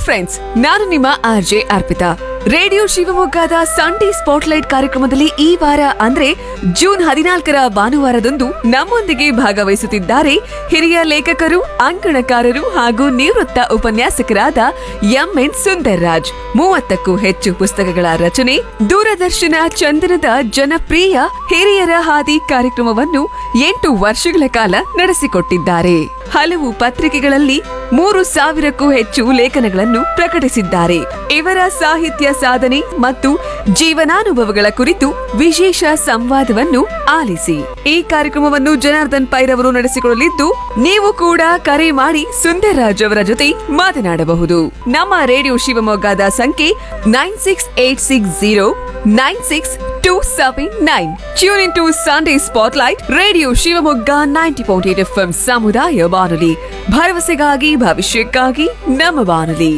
friends ನಾನು ನಿಮ್ಮ R J Arpita radio ಶಿವಮೊಗ್ಗದ ಸಂಡೇ ಸ್ಪಾಟ್ಲೈಟ್ ಕಾರ್ಯಕ್ರಮದಲ್ಲಿ ಈ ವಾರ ಅಂದ್ರೆ ಜೂನ್ ಹದಿನಾಲ್ಕರ ಭಾನುವಾರದಂದು ನಮ್ಮೊಂದಿಗೆ ಭಾಗವಹಿಸುತ್ತಿದ್ದಾರೆ ಹಿರಿಯ ಲೇಖಕರು ಅಂಕಣಕಾರರು ಹಾಗೂ ನಿವೃತ್ತ ಉಪನ್ಯಾಸಕರಾದ ಎಂಎನ್ ಸುಂದರ್ ರಾಜ್ ಮೂವತ್ತಕ್ಕೂ ಹೆಚ್ಚು ಪುಸ್ತಕಗಳ ರಚನೆ ದೂರದರ್ಶನ ಚಂದನದ ಜನಪ್ರಿಯ ಹಿರಿಯರ ಹಾದಿ ಕಾರ್ಯಕ್ರಮವನ್ನು ಎಂಟು ವರ್ಷಗಳ ಕಾಲ ನಡೆಸಿಕೊಟ್ಟಿದ್ದಾರೆ ಹಲವು ಪತ್ರಿಕೆಗಳಲ್ಲಿ ಮೂರು ಸಾವಿರಕ್ಕೂ ಹೆಚ್ಚು ಲೇಖನಗಳನ್ನು ಪ್ರಕಟಿಸಿದ್ದಾರೆ ಇವರ ಸಾಹಿತ್ಯ ಸಾಧನೆ ಮತ್ತು ಜೀವನಾನುಭವಗಳ ಕುರಿತು ವಿಶೇಷ ಸಂವಾದವನ್ನು ಆಲಿಸಿ ಈ ಕಾರ್ಯಕ್ರಮವನ್ನು ಜನಾರ್ದನ್ ಪೈರವರು ನಡೆಸಿಕೊಳ್ಳಲಿದ್ದು ನೀವು ಕೂಡ ಕರೆ ಮಾಡಿ ಸುಂದರ್ರಾಜ್ ಅವರ ಜೊತೆ ಮಾತನಾಡಬಹುದು ನಮ್ಮ ರೇಡಿಯೋ ಶಿವಮೊಗ್ಗದ ಸಂಖ್ಯೆ nine six eight six zero nine six two seven nine tune in to Sunday spotlight radio Shivamogga ninety point eight F ಸಮುದಾಯ ಬಾನುಲಿ ಭರವಸೆಗಾಗಿ ಭವಿಷ್ಯಕ್ಕಾಗಿ ನಮ್ಮ ಬಾನುಲಿ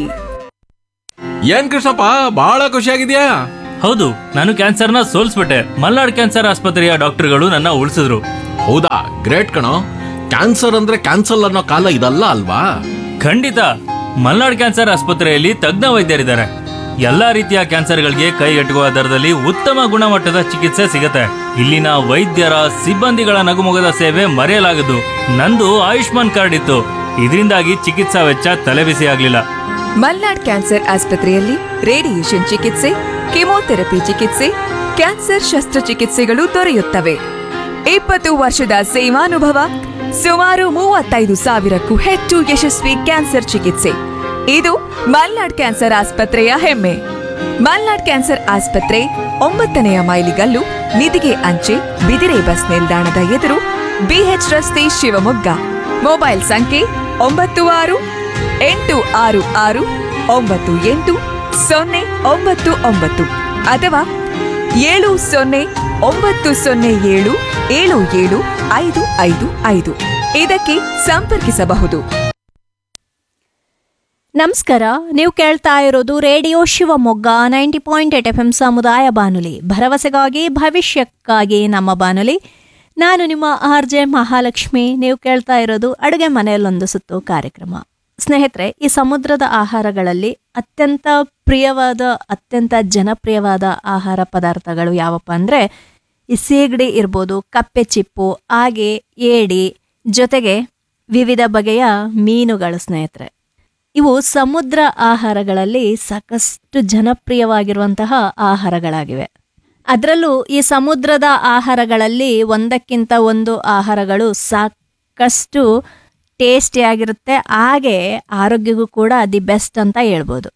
ಏನ್ ಕೃಷ್ಣಪ್ಪ ಬಹಳ ಖುಷಿಯಾಗಿದ್ಯಾ ಹೌದು ನಾನು ಕ್ಯಾನ್ಸರ್ನ ಸೋಲ್ಸ್ಬಿಟ್ಟೆ ಮಲ್ನಾಡ್ ಕ್ಯಾನ್ಸರ್ ಆಸ್ಪತ್ರೆಯ ಡಾಕ್ಟರ್ಗಳು ನನ್ನ ಉಳಿಸಿದ್ರು ಹೌದಾ ಗ್ರೇಟ್ ಕಣೋ ಕ್ಯಾನ್ಸರ್ ಅಂದ್ರೆ ಕ್ಯಾನ್ಸಲ್ ಅನ್ನೋ ಕಾಲ ಇದಲ್ಲ ಅಲ್ವಾ ಖಂಡಿತ ಮಲ್ನಾಡ್ ಕ್ಯಾನ್ಸರ್ ಆಸ್ಪತ್ರೆಯಲ್ಲಿ ತಜ್ಞ ವೈದ್ಯರಿದ್ದಾರೆ ಎಲ್ಲಾ ರೀತಿಯ ಕ್ಯಾನ್ಸರ್ಗಳಿಗೆ ಕೈಗೆಟುಕುವ ದರದಲ್ಲಿ ಉತ್ತಮ ಗುಣಮಟ್ಟದ ಚಿಕಿತ್ಸೆ ಸಿಗತ್ತೆ ಇಲ್ಲಿನ ವೈದ್ಯರ ಸಿಬ್ಬಂದಿಗಳ ನಗುಮೊಗದ ಸೇವೆ ಮರೆಯಲಾಗದು ನಂದು ಆಯುಷ್ಮಾನ್ ಕಾರ್ಡ್ ಇತ್ತು ಇದರಿಂದಾಗಿ ಚಿಕಿತ್ಸಾ ವೆಚ್ಚ ತಲೆಬಿಸಿ ಆಗ್ಲಿಲ್ಲ ಮಲ್ನಾಡ್ ಕ್ಯಾನ್ಸರ್ ಆಸ್ಪತ್ರೆಯಲ್ಲಿ ರೇಡಿಯೇಷನ್ ಚಿಕಿತ್ಸೆ ಕೆಮೊಥೆರಪಿ ಚಿಕಿತ್ಸೆ ಕ್ಯಾನ್ಸರ್ ಶಸ್ತ್ರಚಿಕಿತ್ಸೆಗಳು ದೊರೆಯುತ್ತವೆ ಇಪ್ಪತ್ತು ವರ್ಷದ ಸೇವಾನುಭವ ಸುಮಾರು ಮೂವತ್ತೈದು ಸಾವಿರಕ್ಕೂ ಹೆಚ್ಚು ಯಶಸ್ವಿ ಕ್ಯಾನ್ಸರ್ ಚಿಕಿತ್ಸೆ ಇದು ಮಲ್ನಾಡ್ ಕ್ಯಾನ್ಸರ್ ಆಸ್ಪತ್ರೆಯ ಹೆಮ್ಮೆ ಮಲ್ನಾಡ್ ಕ್ಯಾನ್ಸರ್ ಆಸ್ಪತ್ರೆ ಒಂಬತ್ತನೆಯ ಮೈಲಿಗಲ್ಲು ನಿಧಿಗೆ ಅಂಚೆ ಬಿದಿರೆ ಬಸ್ ನಿಲ್ದಾಣದ ಎದುರು ಬಿಎಚ್ ರಸ್ತೆ ಶಿವಮೊಗ್ಗ ಮೊಬೈಲ್ ಸಂಖ್ಯೆ ಒಂಬತ್ತು ಆರು ಎಂಟು ಆರು ಆರು ಒಂಬತ್ತು ಎಂಟು ಸೊನ್ನೆ ಒಂಬತ್ತು ಒಂಬತ್ತು ಅಥವಾ ಏಳು ಸೊನ್ನೆ ಒಂಬತ್ತು ಸೊನ್ನೆ ಏಳು ಏಳು ಏಳು ಐದು ಐದು ಐದು ಇದಕ್ಕೆ ಸಂಪರ್ಕಿಸಬಹುದು ನಮಸ್ಕಾರ ನೀವು ಕೇಳ್ತಾ ಇರೋದು radio Shivamogga ninety point eight F M ಸಮುದಾಯ ಬಾನುಲಿ ಭರವಸೆಗಾಗಿ ಭವಿಷ್ಯಕ್ಕಾಗಿ ನಮ್ಮ ಬಾನುಲಿ ನಾನು ನಿಮ್ಮ ಆರ್ ಜೆ ಮಹಾಲಕ್ಷ್ಮಿ ನೀವು ಕೇಳ್ತಾ ಇರೋದು ಅಡುಗೆ ಮನೆಯಲ್ಲೊಂದು ಸುತ್ತು ಕಾರ್ಯಕ್ರಮ ಸ್ನೇಹಿತರೆ ಈ ಸಮುದ್ರದ ಆಹಾರಗಳಲ್ಲಿ ಅತ್ಯಂತ ಪ್ರಿಯವಾದ ಅತ್ಯಂತ ಜನಪ್ರಿಯವಾದ ಆಹಾರ ಪದಾರ್ಥಗಳು ಯಾವಪ್ಪ ಅಂದರೆ ಈ ಸೀಗಡಿ ಇರ್ಬೋದು ಕಪ್ಪೆ ಚಿಪ್ಪು ಹಾಗೆ ಏಡಿ ಜೊತೆಗೆ ವಿವಿಧ ಬಗೆಯ ಮೀನುಗಳು ಸ್ನೇಹಿತರೆ ಇವು ಸಮುದ್ರ ಆಹಾರಗಳಲ್ಲಿ ಸಾಕಷ್ಟು ಜನಪ್ರಿಯವಾಗಿರುವಂತಹ ಆಹಾರಗಳಾಗಿವೆ ಅದರಲ್ಲೂ ಈ ಸಮುದ್ರದ ಆಹಾರಗಳಲ್ಲಿ ಒಂದಕ್ಕಿಂತ ಒಂದು ಆಹಾರಗಳು ಸಾಕಷ್ಟು ಟೇಸ್ಟಿಯಾಗಿರುತ್ತೆ ಹಾಗೆ ಆರೋಗ್ಯಕ್ಕೂ ಕೂಡ ದಿ ಬೆಸ್ಟ್ ಅಂತ ಹೇಳ್ಬೋದು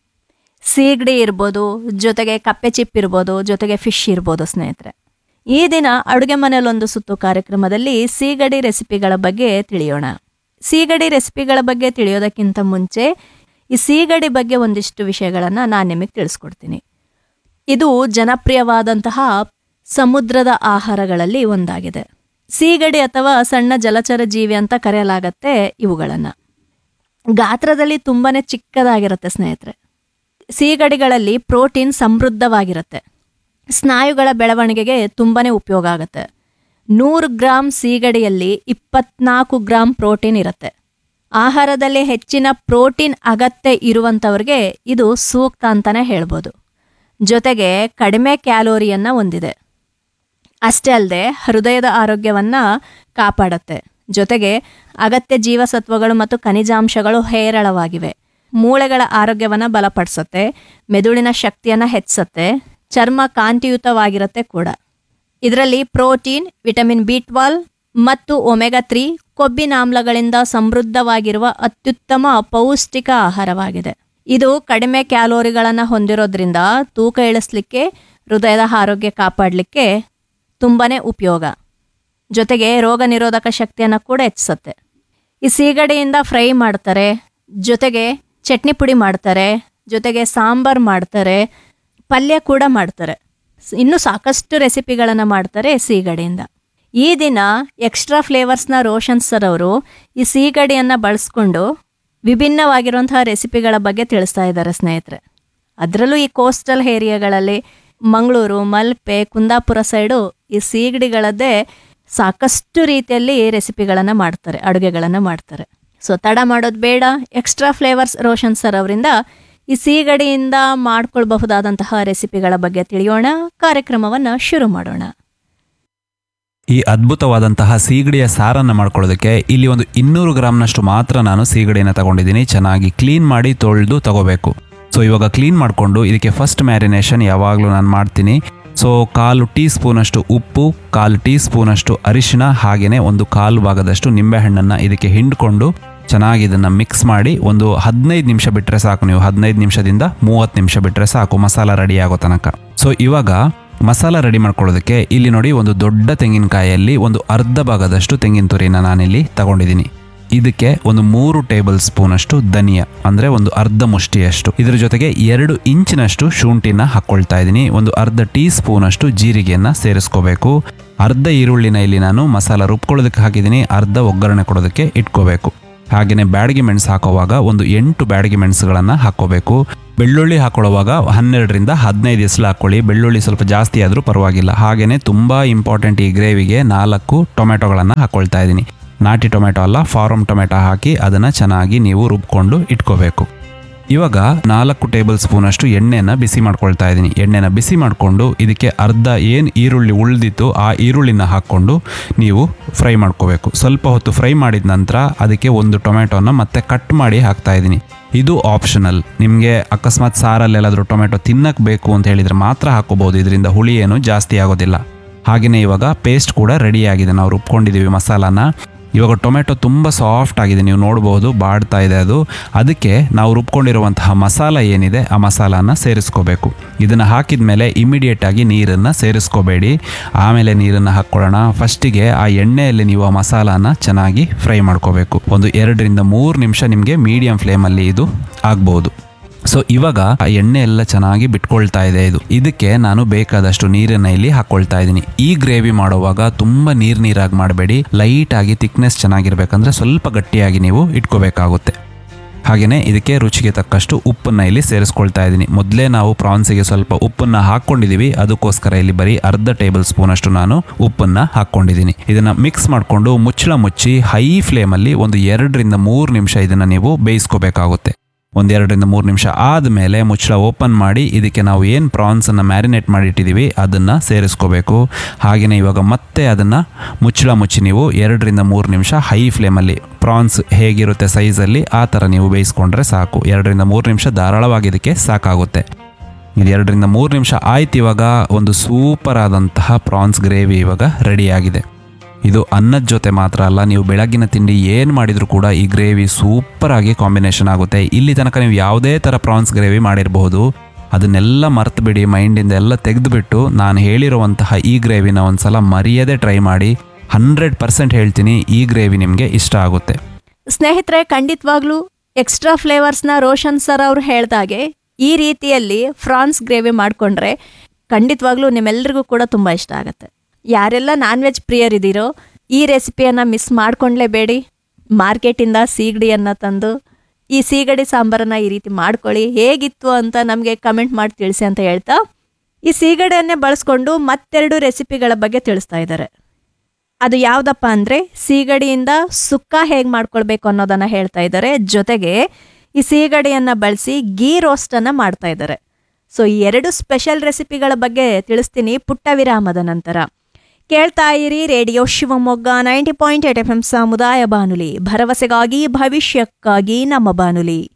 ಸೀಗಡಿ ಇರ್ಬೋದು ಜೊತೆಗೆ ಕಪ್ಪೆ ಚಿಪ್ ಇರ್ಬೋದು ಜೊತೆಗೆ ಫಿಶ್ ಇರ್ಬೋದು ಸ್ನೇಹಿತರೆ ಈ ದಿನ ಅಡುಗೆ ಮನೆಯಲ್ಲೊಂದು ಸುತ್ತು ಕಾರ್ಯಕ್ರಮದಲ್ಲಿ ಸೀಗಡಿ ರೆಸಿಪಿಗಳ ಬಗ್ಗೆ ತಿಳಿಯೋಣ ಸೀಗಡಿ ರೆಸಿಪಿಗಳ ಬಗ್ಗೆ ತಿಳಿಯೋದಕ್ಕಿಂತ ಮುಂಚೆ ಈ ಸೀಗಡಿ ಬಗ್ಗೆ ಒಂದಿಷ್ಟು ವಿಷಯಗಳನ್ನು ನಾನು ನಿಮಗೆ ತಿಳಿಸ್ಕೊಡ್ತೀನಿ ಇದು ಜನಪ್ರಿಯವಾದಂತಹ ಸಮುದ್ರದ ಆಹಾರಗಳಲ್ಲಿ ಒಂದಾಗಿದೆ ಸೀಗಡಿ ಅಥವಾ ಸಣ್ಣ ಜಲಚರ ಜೀವಿ ಅಂತ ಕರೆಯಲಾಗತ್ತೆ ಇವುಗಳನ್ನು ಗಾತ್ರದಲ್ಲಿ ತುಂಬಾನೇ ಚಿಕ್ಕದಾಗಿರುತ್ತೆ ಸ್ನೇಹಿತರೆ ಸೀಗಡಿಗಳಲ್ಲಿ ಪ್ರೋಟೀನ್ ಸಮೃದ್ಧವಾಗಿರುತ್ತೆ ಸ್ನಾಯುಗಳ ಬೆಳವಣಿಗೆಗೆ ತುಂಬಾನೇ ಉಪಯೋಗ ಆಗುತ್ತೆ ನೂರು ಗ್ರಾಮ್ ಸೀಗಡಿಯಲ್ಲಿ ಇಪ್ಪತ್ನಾಲ್ಕು ಗ್ರಾಮ್ ಪ್ರೋಟೀನ್ ಇರುತ್ತೆ ಆಹಾರದಲ್ಲಿ ಹೆಚ್ಚಿನ ಪ್ರೋಟೀನ್ ಅಗತ್ಯ ಇರುವಂಥವ್ರಿಗೆ ಇದು ಸೂಕ್ತ ಅಂತಲೇ ಹೇಳ್ಬೋದು ಜೊತೆಗೆ ಕಡಿಮೆ ಕ್ಯಾಲೋರಿಯನ್ನು ಹೊಂದಿದೆ ಅಷ್ಟೇ ಅಲ್ಲದೆ ಹೃದಯದ ಆರೋಗ್ಯವನ್ನು ಕಾಪಾಡುತ್ತೆ ಜೊತೆಗೆ ಅಗತ್ಯ ಜೀವಸತ್ವಗಳು ಮತ್ತು ಖನಿಜಾಂಶಗಳು ಹೇರಳವಾಗಿವೆ ಮೂಳೆಗಳ ಆರೋಗ್ಯವನ್ನು ಬಲಪಡಿಸುತ್ತೆ ಮೆದುಳಿನ ಶಕ್ತಿಯನ್ನು ಹೆಚ್ಚಿಸುತ್ತೆ ಚರ್ಮ ಕಾಂತಿಯುತವಾಗಿರುತ್ತೆ ಕೂಡ ಇದರಲ್ಲಿ ಪ್ರೋಟೀನ್ ವಿಟಮಿನ್ ಬಿ ಟ್ವೆಲ್ ಮತ್ತು ಒಮೆಗಾ ತ್ರೀ ಕೊಬ್ಬಿನಾಮ್ಲಗಳಿಂದ ಸಮೃದ್ಧವಾಗಿರುವ ಅತ್ಯುತ್ತಮ ಪೌಷ್ಟಿಕ ಆಹಾರವಾಗಿದೆ ಇದು ಕಡಿಮೆ ಕ್ಯಾಲೋರಿಗಳನ್ನು ಹೊಂದಿರೋದ್ರಿಂದ ತೂಕ ಇಳಿಸ್ಲಿಕ್ಕೆ ಹೃದಯದ ಆರೋಗ್ಯ ಕಾಪಾಡಲಿಕ್ಕೆ ತುಂಬಾನೇ ಉಪಯೋಗ ಜೊತೆಗೆ ರೋಗ ನಿರೋಧಕ ಶಕ್ತಿಯನ್ನು ಕೂಡ ಹೆಚ್ಚಿಸುತ್ತೆ ಈ ಸೀಗಡಿಯಿಂದ ಫ್ರೈ ಮಾಡ್ತಾರೆ ಜೊತೆಗೆ ಚಟ್ನಿ ಪುಡಿ ಮಾಡ್ತಾರೆ ಜೊತೆಗೆ ಸಾಂಬಾರ್ ಮಾಡ್ತಾರೆ ಪಲ್ಯ ಕೂಡ ಮಾಡ್ತಾರೆ ಸ್- ಇನ್ನು ಸಾಕಷ್ಟು ರೆಸಿಪಿಗಳನ್ನು ಮಾಡ್ತಾರೆ ಸೀಗಡಿಯಿಂದ ಈ ದಿನ ಎಕ್ಸ್ಟ್ರಾ ಫ್ಲೇವರ್ಸ್ನ ರೋಷನ್ ಸರ್ ಅವರು ಈ ಸೀಗಡಿಯನ್ನು ಬಳಸ್ಕೊಂಡು ವಿಭಿನ್ನವಾಗಿರುವಂತಹ ರೆಸಿಪಿಗಳ ಬಗ್ಗೆ ತಿಳಿಸ್ತಾ ಇದ್ದಾರೆ ಸ್ನೇಹಿತರೆ ಅದರಲ್ಲೂ ಈ ಕೋಸ್ಟಲ್ ಏರಿಯಾಗಳಲ್ಲಿ ಮಂಗಳೂರು ಮಲ್ಪೆ ಕುಂದಾಪುರ ಸೈಡು ಈ ಸೀಗಡಿಗಳದ್ದೇ ಸಾಕಷ್ಟು ರೀತಿಯಲ್ಲಿ ರೆಸಿಪಿಗಳನ್ನು ಮಾಡ್ತಾರೆ ಅಡುಗೆಗಳನ್ನು ಮಾಡ್ತಾರೆ ಸೊ ತಡ ಮಾಡೋದು ಬೇಡ ಎಕ್ಸ್ಟ್ರಾ ಫ್ಲೇವರ್ಸ್ ರೋಷನ್ ಸರ್ ಅವರಿಂದ ಈ ಸೀಗಡಿಯಿಂದ ಮಾಡ್ಕೊಳ್ಬಹುದಾದಂತಹ ರೆಸಿಪಿಗಳ ಬಗ್ಗೆ ತಿಳಿಯೋಣ ಕಾರ್ಯಕ್ರಮವನ್ನು ಶುರು ಮಾಡೋಣ ಈ ಅದ್ಭುತವಾದಂತಹ ಸೀಗಡಿಯ ಸಾರನ್ನು ಮಾಡ್ಕೊಳ್ಳೋದಕ್ಕೆ ಇಲ್ಲಿ ಒಂದು ಇನ್ನೂರು ಗ್ರಾಮ್ನಷ್ಟು ಮಾತ್ರ ನಾನು ಸೀಗಡಿಯನ್ನು ತಗೊಂಡಿದ್ದೀನಿ ಚೆನ್ನಾಗಿ ಕ್ಲೀನ್ ಮಾಡಿ ತೊಳೆದು ತಗೋಬೇಕು ಸೊ ಇವಾಗ ಕ್ಲೀನ್ ಮಾಡಿಕೊಂಡು ಇದಕ್ಕೆ ಫಸ್ಟ್ ಮ್ಯಾರಿನೇಷನ್ ಯಾವಾಗಲೂ ನಾನು ಮಾಡ್ತೀನಿ ಸೊ ಕಾಲು ಟೀ ಸ್ಪೂನಷ್ಟು ಉಪ್ಪು ಕಾಲು ಟೀ ಸ್ಪೂನಷ್ಟು ಅರಿಶಿನ ಹಾಗೆಯೇ ಒಂದು ಕಾಲು ಭಾಗದಷ್ಟು ನಿಂಬೆಹಣ್ಣನ್ನು ಇದಕ್ಕೆ ಹಿಂಡ್ಕೊಂಡು ಚೆನ್ನಾಗಿ ಇದನ್ನು ಮಿಕ್ಸ್ ಮಾಡಿ ಒಂದು ಹದಿನೈದು ನಿಮಿಷ ಬಿಟ್ಟರೆ ಸಾಕು ನೀವು ಹದಿನೈದು ನಿಮಿಷದಿಂದ ಮೂವತ್ತು ನಿಮಿಷ ಬಿಟ್ಟರೆ ಸಾಕು ಮಸಾಲ ರೆಡಿ ಆಗೋ ತನಕ ಸೊ ಇವಾಗ ಮಸಾಲ ರೆಡಿ ಮಾಡ್ಕೊಳ್ಳೋದಕ್ಕೆ ಇಲ್ಲಿ ನೋಡಿ ಒಂದು ದೊಡ್ಡ ತೆಂಗಿನಕಾಯಲ್ಲಿ ಒಂದು ಅರ್ಧ ಭಾಗದಷ್ಟು ತೆಂಗಿನ ತುರಿನ ನಾನಿಲ್ಲಿ ತಗೊಂಡಿದ್ದೀನಿ ಇದಕ್ಕೆ ಒಂದು ಮೂರು ಟೇಬಲ್ ಸ್ಪೂನಷ್ಟು ಧನಿಯಾ ಅಂದರೆ ಒಂದು ಅರ್ಧ ಮುಷ್ಟಿಯಷ್ಟು ಇದ್ರ ಜೊತೆಗೆ ಎರಡು ಇಂಚಿನಷ್ಟು ಶುಂಠಿನ ಹಾಕ್ಕೊಳ್ತಾ ಇದ್ದೀನಿ ಒಂದು ಅರ್ಧ ಟೀ ಸ್ಪೂನಷ್ಟು ಜೀರಿಗೆಯನ್ನು ಸೇರಿಸ್ಕೋಬೇಕು ಅರ್ಧ ಈರುಳ್ಳಿನ ಇಲ್ಲಿ ನಾನು ಮಸಾಲ ರುಬ್ಕೊಳ್ಳೋದಕ್ಕೆ ಹಾಕಿದ್ದೀನಿ ಅರ್ಧ ಒಗ್ಗರಣೆ ಕೊಡೋದಕ್ಕೆ ಇಟ್ಕೋಬೇಕು ಹಾಗೆಯೇ ಬ್ಯಾಡಗಿ ಮೆಣಸು ಹಾಕೋವಾಗ ಒಂದು ಎಂಟು ಬ್ಯಾಡಗಿ ಮೆಣಸುಗಳನ್ನು ಹಾಕೋಬೇಕು ಬೆಳ್ಳುಳ್ಳಿ ಹಾಕೊಳ್ಳುವಾಗ ಹನ್ನೆರಡರಿಂದ ಹದಿನೈದು ಎಸ್ಲು ಹಾಕ್ಕೊಳ್ಳಿ ಬೆಳ್ಳುಳ್ಳಿ ಸ್ವಲ್ಪ ಜಾಸ್ತಿ ಆದರೂ ಪರವಾಗಿಲ್ಲ ಹಾಗೆಯೇ ತುಂಬ ಇಂಪಾರ್ಟೆಂಟ್ ಈ ಗ್ರೇವಿಗೆ ನಾಲ್ಕು ಟೊಮೆಟೊಗಳನ್ನು ಹಾಕ್ಕೊಳ್ತಾ ಇದ್ದೀನಿ ನಾಟಿ ಟೊಮೆಟೊ ಅಲ್ಲ ಫಾರಮ್ ಟೊಮೆಟೊ ಹಾಕಿ ಅದನ್ನು ಚೆನ್ನಾಗಿ ನೀವು ರುಬ್ಕೊಂಡು ಇಟ್ಕೋಬೇಕು ಇವಾಗ ನಾಲ್ಕು ಟೇಬಲ್ ಸ್ಪೂನಷ್ಟು ಎಣ್ಣೆನ ಬಿಸಿ ಮಾಡ್ಕೊಳ್ತಾ ಇದ್ದೀನಿ ಎಣ್ಣೆನ ಬಿಸಿ ಮಾಡಿಕೊಂಡು ಇದಕ್ಕೆ ಅರ್ಧ ಏನು ಈರುಳ್ಳಿ ಉಳಿದಿತ್ತು ಆ ಈರುಳ್ಳಿನ ಹಾಕ್ಕೊಂಡು ನೀವು ಫ್ರೈ ಮಾಡ್ಕೋಬೇಕು ಸ್ವಲ್ಪ ಹೊತ್ತು ಫ್ರೈ ಮಾಡಿದ ನಂತರ ಅದಕ್ಕೆ ಒಂದು ಟೊಮೆಟೊನ ಮತ್ತೆ ಕಟ್ ಮಾಡಿ ಹಾಕ್ತಾ ಇದ್ದೀನಿ ಇದು ಆಪ್ಷನಲ್ ನಿಮಗೆ ಅಕಸ್ಮಾತ್ ಸಾರಲ್ಲೆಲ್ಲಾದರೂ ಟೊಮೆಟೊ ತಿನ್ನಕ್ಕೆ ಬೇಕು ಅಂತ ಹೇಳಿದರೆ ಮಾತ್ರ ಹಾಕೋಬಹುದು ಇದರಿಂದ ಹುಳಿ ಏನು ಜಾಸ್ತಿ ಆಗೋದಿಲ್ಲ ಹಾಗೆಯೇ ಇವಾಗ ಪೇಸ್ಟ್ ಕೂಡ ರೆಡಿ ಆಗಿದೆ ನಾವು ರುಬ್ಕೊಂಡಿದ್ದೀವಿ ಮಸಾಲಾನ ಇವಾಗ ಟೊಮೆಟೊ ತುಂಬ ಸಾಫ್ಟ್ ಆಗಿದೆ ನೀವು ನೋಡ್ಬೋದು ಬಾಡ್ತಾ ಇದೆ ಅದು ಅದಕ್ಕೆ ನಾವು ರುಬ್ಕೊಂಡಿರುವಂತಹ ಮಸಾಲ ಏನಿದೆ ಆ ಮಸಾಲಾನ ಸೇರಿಸ್ಕೋಬೇಕು ಇದನ್ನು ಹಾಕಿದ ಮೇಲೆ ಇಮಿಡಿಯೇಟ್ ಆಗಿ ನೀರನ್ನು ಸೇರಿಸ್ಕೋಬೇಡಿ ಆಮೇಲೆ ನೀರನ್ನು ಹಾಕ್ಕೊಳ್ಳೋಣ ಫಸ್ಟಿಗೆ ಆ ಎಣ್ಣೆಯಲ್ಲಿ ನೀವು ಆ ಮಸಾಲಾನ ಚೆನ್ನಾಗಿ ಫ್ರೈ ಮಾಡ್ಕೋಬೇಕು ಒಂದು ಎರಡರಿಂದ ಮೂರು ನಿಮಿಷ ನಿಮಗೆ ಮೀಡಿಯಂ ಫ್ಲೇಮಲ್ಲಿ ಇದು ಆಗ್ಬೋದು ಸೊ ಇವಾಗ ಆ ಎಣ್ಣೆ ಎಲ್ಲ ಚೆನ್ನಾಗಿ ಬಿಟ್ಕೊಳ್ತಾ ಇದೆ ಇದು ಇದಕ್ಕೆ ನಾನು ಬೇಕಾದಷ್ಟು ನೀರನ್ನ ಇಲ್ಲಿ ಹಾಕೊಳ್ತಾ ಇದ್ದೀನಿ ಈ ಗ್ರೇವಿ ಮಾಡುವಾಗ ತುಂಬಾ ನೀರ್ ನೀರಾಗಿ ಮಾಡಬೇಡಿ ಲೈಟ್ ಆಗಿ ಥಿಕ್ನೆಸ್ ಚೆನ್ನಾಗಿರ್ಬೇಕಂದ್ರೆ ಸ್ವಲ್ಪ ಗಟ್ಟಿಯಾಗಿ ನೀವು ಇಟ್ಕೋಬೇಕಾಗುತ್ತೆ ಹಾಗೆಯೇ ಇದಕ್ಕೆ ರುಚಿಗೆ ತಕ್ಕಷ್ಟು ಉಪ್ಪನ್ನ ಇಲ್ಲಿ ಸೇರಿಸ್ಕೊಳ್ತಾ ಇದ್ದೀನಿ ಮೊದಲೇ ನಾವು ಪ್ರಾನ್ಸಿಗೆ ಸ್ವಲ್ಪ ಉಪ್ಪನ್ನ ಹಾಕೊಂಡಿದೀವಿ ಅದಕ್ಕೋಸ್ಕರ ಇಲ್ಲಿ ಬರೀ ಅರ್ಧ ಟೇಬಲ್ ಸ್ಪೂನ್ ಅಷ್ಟು ನಾನು ಉಪ್ಪನ್ನ ಹಾಕೊಂಡಿದ್ದೀನಿ ಇದನ್ನ ಮಿಕ್ಸ್ ಮಾಡಿಕೊಂಡು ಮುಚ್ಚಳ ಮುಚ್ಚಿ ಹೈ ಫ್ಲೇಮಲ್ಲಿ ಒಂದು ಎರಡರಿಂದ ಮೂರು ನಿಮಿಷ ಇದನ್ನ ನೀವು ಬೇಯಿಸ್ಕೋಬೇಕಾಗುತ್ತೆ ಒಂದೆರಡರಿಂದ ಮೂರು ನಿಮಿಷ ಆದಮೇಲೆ ಮುಚ್ಚಳ ಓಪನ್ ಮಾಡಿ ಇದಕ್ಕೆ ನಾವು ಏನು ಪ್ರಾನ್ಸನ್ನು ಮ್ಯಾರಿನೇಟ್ ಮಾಡಿ ಇಟ್ಟಿದ್ದೀವಿ ಅದನ್ನು ಸೇರಿಸ್ಕೋಬೇಕು ಹಾಗೆಯೇ ಇವಾಗ ಮತ್ತೆ ಅದನ್ನು ಮುಚ್ಚಳ ಮುಚ್ಚಿ ನೀವು ಎರಡರಿಂದ ಮೂರು ನಿಮಿಷ ಹೈ ಫ್ಲೇಮಲ್ಲಿ ಪ್ರಾನ್ಸ್ ಹೇಗಿರುತ್ತೆ ಸೈಜಲ್ಲಿ ಆ ಥರ ನೀವು ಬೇಯಿಸ್ಕೊಂಡ್ರೆ ಸಾಕು ಎರಡರಿಂದ ಮೂರು ನಿಮಿಷ ಧಾರಾಳವಾಗಿ ಇದಕ್ಕೆ ಸಾಕಾಗುತ್ತೆ ಇದು ಎರಡರಿಂದ ಮೂರು ನಿಮಿಷ ಆಯ್ತು ಇವಾಗ ಒಂದು ಸೂಪರ್ ಆದಂತಹ ಪ್ರಾನ್ಸ್ ಗ್ರೇವಿ ಇವಾಗ ರೆಡಿಯಾಗಿದೆ ಇದು ಅನ್ನದ ಜೊತೆ ಮಾತ್ರ ಅಲ್ಲ ನೀವು ಬೆಳಗಿನ ತಿಂಡಿ ಏನು ಮಾಡಿದರೂ ಕೂಡ ಈ ಗ್ರೇವಿ ಸೂಪರ್ ಆಗಿ ಕಾಂಬಿನೇಷನ್ ಆಗುತ್ತೆ ಇಲ್ಲಿ ತನಕ ನೀವು ಯಾವುದೇ ಥರ ಪ್ರಾನ್ಸ್ ಗ್ರೇವಿ ಮಾಡಿರಬಹುದು ಅದನ್ನೆಲ್ಲ ಮರ್ತು ಬಿಡಿ ಮೈಂಡಿಂದ ಎಲ್ಲ ತೆಗೆದುಬಿಟ್ಟು ನಾನು ಹೇಳಿರುವಂತಹ ಈ ಗ್ರೇವಿನ ಒಂದ್ಸಲ ಮರೆಯದೇ ಟ್ರೈ ಮಾಡಿ ಹಂಡ್ರೆಡ್ ಪರ್ಸೆಂಟ್ ಹೇಳ್ತೀನಿ ಈ ಗ್ರೇವಿ ನಿಮಗೆ ಇಷ್ಟ ಆಗುತ್ತೆ ಸ್ನೇಹಿತರೆ ಖಂಡಿತವಾಗ್ಲೂ ಎಕ್ಸ್ಟ್ರಾ ಫ್ಲೇವರ್ಸ್ನ ರೋಷನ್ ಸರ್ ಅವರು ಹೇಳ್ದಾಗೆ ಈ ರೀತಿಯಲ್ಲಿ ಫ್ರಾನ್ಸ್ ಗ್ರೇವಿ ಮಾಡಿಕೊಂಡ್ರೆ ಖಂಡಿತವಾಗ್ಲೂ ನಿಮ್ಮೆಲ್ಲರಿಗೂ ಕೂಡ ತುಂಬ ಇಷ್ಟ ಆಗುತ್ತೆ ಯಾರೆಲ್ಲ ನಾನ್ ವೆಜ್ ಪ್ರಿಯರಿದ್ದೀರೋ ಈ ರೆಸಿಪಿಯನ್ನು ಮಿಸ್ ಮಾಡ್ಕೊಂಡ್ಲೇಬೇಡಿ ಮಾರ್ಕೆಟಿಂದ ಸೀಗಡಿಯನ್ನು ತಂದು ಈ ಸೀಗಡಿ ಸಾಂಬಾರನ್ನು ಈ ರೀತಿ ಮಾಡ್ಕೊಳ್ಳಿ ಹೇಗಿತ್ತು ಅಂತ ನಮಗೆ ಕಮೆಂಟ್ ಮಾಡಿ ತಿಳಿಸಿ ಅಂತ ಹೇಳ್ತಾ ಈ ಸೀಗಡಿಯನ್ನೇ ಬಳಸ್ಕೊಂಡು ಮತ್ತೆರಡು ರೆಸಿಪಿಗಳ ಬಗ್ಗೆ ತಿಳಿಸ್ತಾ ಇದ್ದಾರೆ ಅದು ಯಾವುದಪ್ಪ ಅಂದರೆ ಸೀಗಡಿಯಿಂದ ಸುಕ್ಕ ಹೇಗೆ ಮಾಡ್ಕೊಳ್ಬೇಕು ಅನ್ನೋದನ್ನು ಹೇಳ್ತಾ ಇದ್ದಾರೆ ಜೊತೆಗೆ ಈ ಸೀಗಡಿಯನ್ನು ಬಳಸಿ ಗೀ ರೋಸ್ಟನ್ನು ಮಾಡ್ತಾ ಇದ್ದಾರೆ ಸೊ ಈ ಎರಡು ಸ್ಪೆಷಲ್ ರೆಸಿಪಿಗಳ ಬಗ್ಗೆ ತಿಳಿಸ್ತೀನಿ ಪುಟ್ಟ ವಿರಾಮದ ನಂತರ ಕೇಳ್ತಾ ಇರಿ radio Shivamogga ninety point eight F M ಸಮುದಾಯ ಬಾನುಲಿ ಭರವಸೆಗಾಗಿ ಭವಿಷ್ಯಕ್ಕಾಗಿ ನಮ್ಮ ಬಾನುಲಿ